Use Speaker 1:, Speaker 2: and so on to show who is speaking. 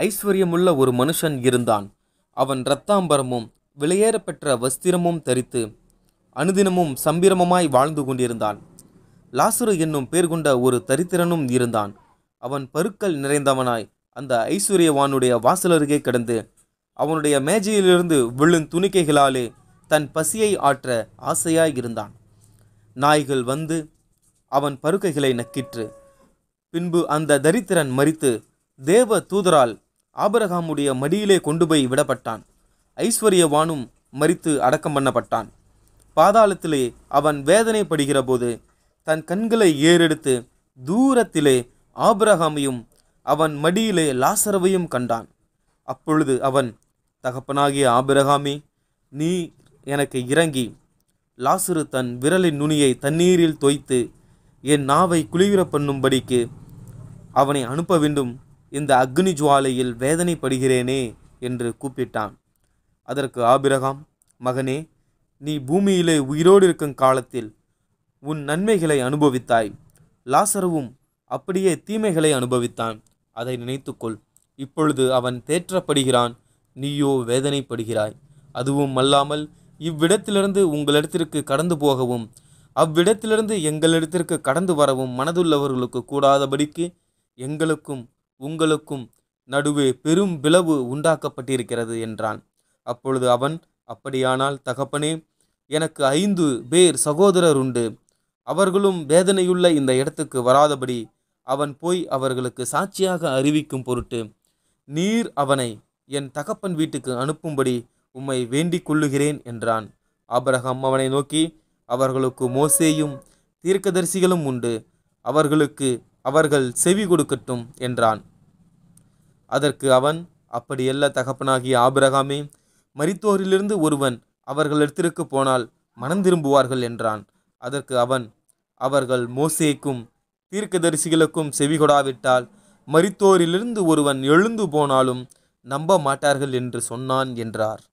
Speaker 1: ஐஸ்வர்யமுள்ள ஒரு மனுஷன் இருந்தான் அவன் இரத்தாம்பரமும் விலையேறப்பெற்ற வஸ்திரமும் தரித்து அனுதினமும் சம்பிரமமாய் வாழ்ந்து கொண்டிருந்தான் லாசுரு என்னும் பேர் கொண்ட ஒரு தரித்திரனும் இருந்தான் அவன் பருக்கள் நிறைந்தவனாய் அந்த ஐஸ்வர்யவானுடைய வாசலருகே கிடந்து அவனுடைய மேஜையிலிருந்து விழும் துணிக்கைகளாலே தன் பசியை ஆற்ற ஆசையாய் இருந்தான் நாய்கள் வந்து அவன் பருக்கைகளை நக்கிற்று பின்பு அந்த தரித்திரன் மரித்து தேவ தூதரால் ஆபிரகாமுடைய மடியிலே கொண்டு போய் விடப்பட்டான் ஐஸ்வர்யவானும் மரித்து அடக்கம் பண்ணப்பட்டான் பாதாளத்திலே அவன் வேதனைப்படுகிற போது தன் கண்களை ஏறெடுத்து தூரத்திலே ஆபிரகாமையும் அவன் மடியிலே லாசரவையும் கண்டான் அப்பொழுது அவன் தகப்பனாகிய ஆபிரகாமே நீ எனக்கு இறங்கி லாசரு தன் விரலின் நுனியை தண்ணீரில் தோய்த்து என் நாவை குளிர பண்ணும்படிக்கு அவனை அனுப்ப வேண்டும் இந்த அக்னி ஜுவாலையில் வேதனைப்படுகிறேனே என்று கூப்பிட்டான் அதற்கு ஆபிரகாம் மகனே நீ பூமியிலே உயிரோடு இருக்கும் காலத்தில் உன் நன்மைகளை அனுபவித்தாய் லாசருவும் அப்படியே தீமைகளை அனுபவித்தான் அதை நினைத்துக்கொள் இப்பொழுது அவன் தேற்றப்படுகிறான் நீயோ வேதனைப்படுகிறாய் அதுவும் அல்லாமல் இவ்விடத்திலிருந்து உங்களிடத்திற்கு கடந்து போகவும் அவ்விடத்திலிருந்து எங்களிடத்திற்கு கடந்து வரவும் மனதுள்ளவர்களுக்கு கூடாதபடிக்கு எங்களுக்கும் உங்களுக்கும் நடுவே பெரும் பிளவு உண்டாக்கப்பட்டிருக்கிறது என்றான் அப்பொழுது அவன் அப்படியானால் தகப்பனே எனக்கு ஐந்து பேர் சகோதரர் உண்டு அவர்களும் வேதனையுள்ள இந்த இடத்துக்கு வராதபடி அவன் போய் அவர்களுக்கு சாட்சியாக அறிவிக்கும் பொருட்டு நீர் அவனை என் தகப்பன் வீட்டுக்கு அனுப்பும்படி உம்மை வேண்டிக் கொள்ளுகிறேன் என்றான் ஆபிரகாம் அவனை நோக்கி அவர்களுக்கு மோசேயும் தீர்க்கதரிசிகளும் உண்டு அவர்களுக்கு அவர்கள் செவி கொடுக்கட்டும் என்றான் அதற்கு அவன் அப்படியல்ல தகப்பனாகிய ஆபிரகாமே மரித்தோரிலிருந்து ஒருவன் அவர்களிடத்திற்கு போனால் மனம் திரும்புவார்கள் என்றான் அதற்கு அவன் அவர்கள் மோசேக்கும் தீர்க்கதரிசிகளுக்கும் செவிகொடாவிட்டால் மரித்தோரிலிருந்து ஒருவன் எழுந்து போனாலும் நம்ப மாட்டார்கள் என்று சொன்னான் என்றார்